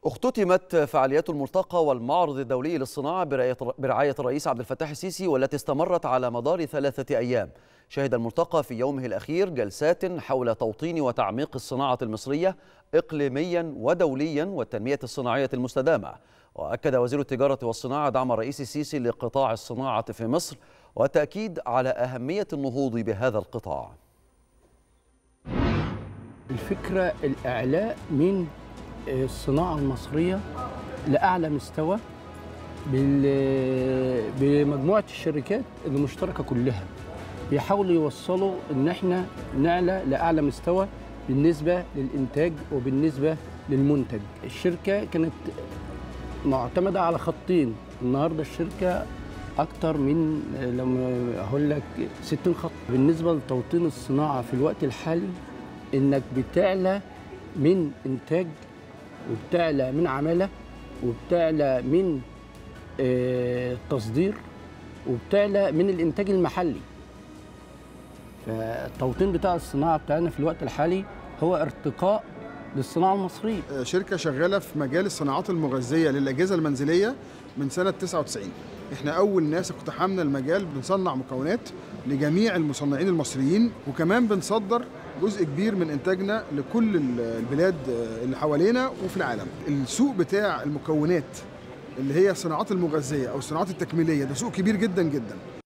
اختتمت فعاليات الملتقى والمعرض الدولي للصناعة برعاية الرئيس عبد الفتاح السيسي والتي استمرت على مدار ثلاثة أيام شهد الملتقى في يومه الأخير جلسات حول توطين وتعميق الصناعة المصرية إقليميا ودوليا والتنمية الصناعية المستدامة وأكد وزير التجارة والصناعة دعم الرئيس السيسي لقطاع الصناعة في مصر والتأكيد على أهمية النهوض بهذا القطاع الفكرة الإعلاء من الصناعة المصرية لأعلى مستوى بمجموعة الشركات المشتركة كلها بيحاولوا يوصلوا إن إحنا نعلى لأعلى مستوى بالنسبة للإنتاج وبالنسبة للمنتج الشركة كانت معتمدة على خطين النهاردة الشركة أكتر من لما أقول لك 60 خط بالنسبة لتوطين الصناعة في الوقت الحالي إنك بتعلى من إنتاج وبتعلى من عماله وبتعلى من تصدير وبتعلى من الانتاج المحلي فالتوطين بتاع الصناعه بتاعنا في الوقت الحالي هو ارتقاء للصناعه المصريه شركه شغاله في مجال الصناعات المغذيه للاجهزه المنزليه من سنه 99 احنا اول ناس اقتحمنا المجال بنصنع مكونات لجميع المصنعين المصريين وكمان بنصدر جزء كبير من انتاجنا لكل البلاد اللي حوالينا وفي العالم السوق بتاع المكونات اللي هي الصناعات المغذيه او الصناعات التكميليه ده سوق كبير جدا جدا